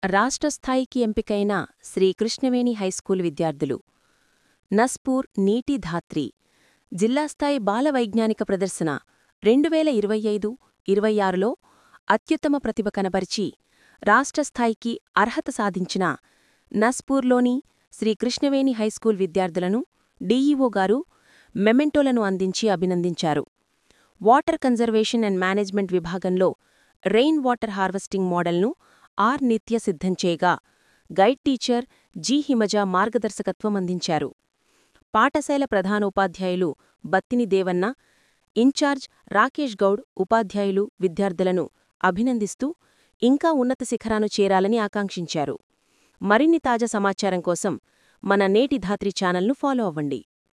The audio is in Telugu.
రాష్ట్ర స్థాయికి ఎంపికైన శ్రీ కృష్ణవేణి హైస్కూల్ విద్యార్థులు నస్పూర్ నీటి ధాత్రి జిల్లా స్థాయి బాల వైజ్ఞానిక ప్రదర్శన రెండు వేల ఇరవై ఐదు ఇరవై ఆరులో అత్యుత్తమ ప్రతిభ కనబరిచి రాష్ట్ర స్థాయికి అర్హత సాధించిన నస్పూర్లోని శ్రీ కృష్ణవేణి హైస్కూల్ విద్యార్థులను డీఈఓ గారు మెమెంటోలను అందించి అభినందించారు వాటర్ కన్జర్వేషన్ అండ్ మేనేజ్మెంట్ విభాగంలో రెయిన్ వాటర్ హార్వెస్టింగ్ మోడల్ను ఆర్ నిత్య సిద్ధం చేయగా గైడ్ టీచర్ జి హిమజ మార్గదర్శకత్వం అందించారు పాఠశాల ప్రధానోపాధ్యాయులు బత్తిని దేవన్న ఇన్ఛార్జ్ రాకేష్ గౌడ్ ఉపాధ్యాయులు విద్యార్థులను అభినందిస్తూ ఇంకా ఉన్నత శిఖరాను చేరాలని ఆకాంక్షించారు మరిన్ని తాజా సమాచారం కోసం మన నేటి ధాత్రి ఛానల్ను ఫాలో అవ్వండి